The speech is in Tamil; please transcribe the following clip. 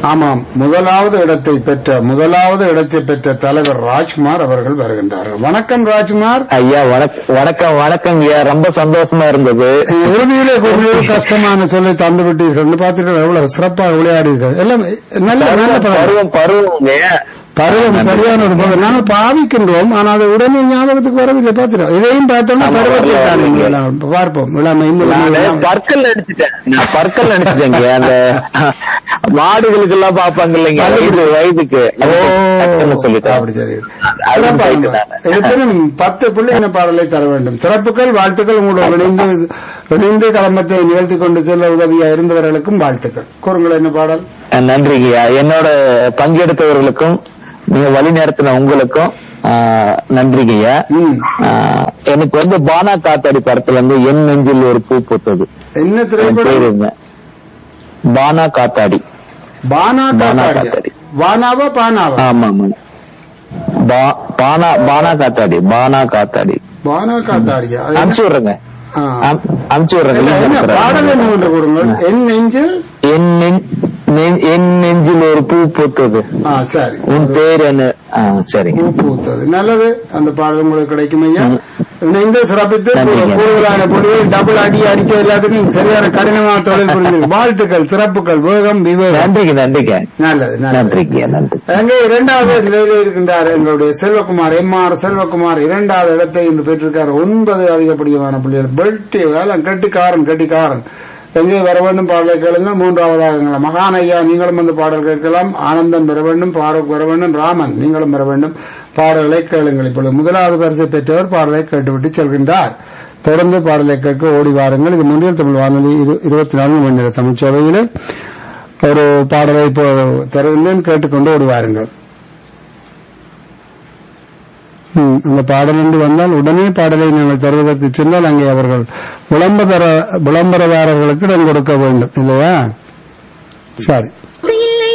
ஆமாம் முதலாவது இடத்தை பெற்ற முதலாவது இடத்தை பெற்ற தலைவர் ராஜ்குமார் அவர்கள் வருகின்றார்கள் வணக்கம் ராஜ்குமார் ஐயா வணக்- வணக்கம் வணக்கம் ஐயா ரொம்ப சந்தோஷமா இருந்தது இறுதியிலே கொஞ்சம் கஷ்டமான சொல்லை தந்து விட்டீர்கள் பார்த்துட்டு எவ்வளவு சிறப்பாக விளையாடுவீர்கள் எல்லாம் நல்ல நல்ல பதம். பருவம் பருவம் ஐயா. பருவம் சரியான ஒரு பதம் நாங்கள் பாவிக்கின்றோம் ஆனால் அது உடனே ஞாபகத்துக்கு வரவில்லை பார்த்துட்டோம் இதையும் பார்த்தோம்னா ஆமா, பருவத்தை வரல, தானே வரல. நாம் பார்ப்போம் இளமை இந்த நானு இளமை. பற்கள் அடிச்சுட்டேன் நான் பற்கள் அடிச்சுட்டேங்க அந்த மாடுகளுக்கு எல்லாம் பாப்பாங்க இல்லைங்க ஐந்து வயதுக்கு ஓ, டக்குன்னு சொல்லிட்டேன் அப்படி சரி. அதுவும் சிறப்பாக. போயிட்டு நானு. இருப்பினும் பத்து பிள்ளைங்க பாடலை தர வேண்டும் சிறப்புகள் வாழ்த்துக்கள் உங்களோட இணைந்து இணைந்து கலம்பத்தை நிகழ்த்தி கொண்டு செல்ல உதவியா இருந்தவர்களுக்கும் வாழ்த்துக்கள் கூறுங்கள் என்ன பாடல் நன்றிங்கய்யா என்னோட பங்கெடுத்தவர்களுக்கும் நீங்க வழி நடத்தின உங்களுக்கும் ஆஹ், நன்றிங்கய்யா ம். ஆஹ், எனக்கு வந்து பானா காத்தாடி படத்துல வந்து என் நெஞ்சில் ஒரு பூ பூத்தது என்ன என் பேர் திரைப்படம் என்ன பானா காத்தாடி பானா பானா காத்தாடியா? காத்தாடி. வானாவா பானாவா ஆமா ஆமா பா- பானா பானா காத்தாடி பானா காத்தாடி பானா காத்தாடியா அது என்ன? அனுப்பிச்சு விடுறேங்க ஆ. அம்- அனுப்பிச்சு இல்ல, என்ன விடுறேங்க பாடல் என்ன ஒன்று கொடுங்கள் என் நெஞ்சில் என் நெஞ்- நெ- என் நெஞ்சில் ஒரு பூ பூத்தது ஆ சரி உன் பேர் என்ன ஆ, சரிங்க பூ பூத்தது நல்லது அந்த பாடல் உங்களுக்கு கிடைக்கும் ஐயா இணைந்து சிறப்பித்து நன்றிங்க. கூடுதலான பொருள் டபுள் அடி அடிக்க எல்லாத்துக்கும் சரியான கடினமான தொழில் புரிஞ்சு வாழ்த்துக்கள் சிறப்புகள் வேகம் விவேகம் நன்றிங்க நன்றிங்க நல்லது நல்லது நன்றிங்க நன்றி அங்கே இரண்டாவது நிலையில் இருக்கின்றார் எங்களுடைய செல்வகுமார் எம் ஆர் செல்வகுமார் இரண்டாவது இடத்தை இன்று பெற்றிருக்கார் ஒன்பது அதிகப்படியான பிள்ளைகள் பெல்ட் வேலம் கெட்டிக்காரன் கெட்டிக்காரன் எங்கே வர வேண்டும் பாடலை கேளுங்கள் மூன்றாவதாக மகான் ஐயா நீங்களும் வந்து பாடல் கேட்கலாம் ஆனந்தம் பெற வேண்டும் பாரூக் வர வேண்டும் ராமன் நீங்களும் பெற வேண்டும் பாடல்களை கேளுங்கள் இப்பொழுது முதலாவது பரிசை பெற்றவர் பாடலை கேட்டுவிட்டு செல்கின்றார் தொடர்ந்து பாடலை கேட்க ஓடி வாருங்கள் இது முன்னில் தமிழ் வானொலி இரு- இருபத்தி நான்கு மணி நேர தமிழ் சேவையிலே ஒரு பாடலை இப்போ தருகின்றேன் கேட்டுக்கொண்டு ஓடி வாருங்கள் ம், அந்த பாடல் என்று வந்தால் உடனே பாடலை நாங்கள் தருவதற்கு சென்றால் அங்கே அவர்கள் விளம்பர விளம்பரதாரர்களுக்கு இடம் கொடுக்க வேண்டும் இல்லையா சரி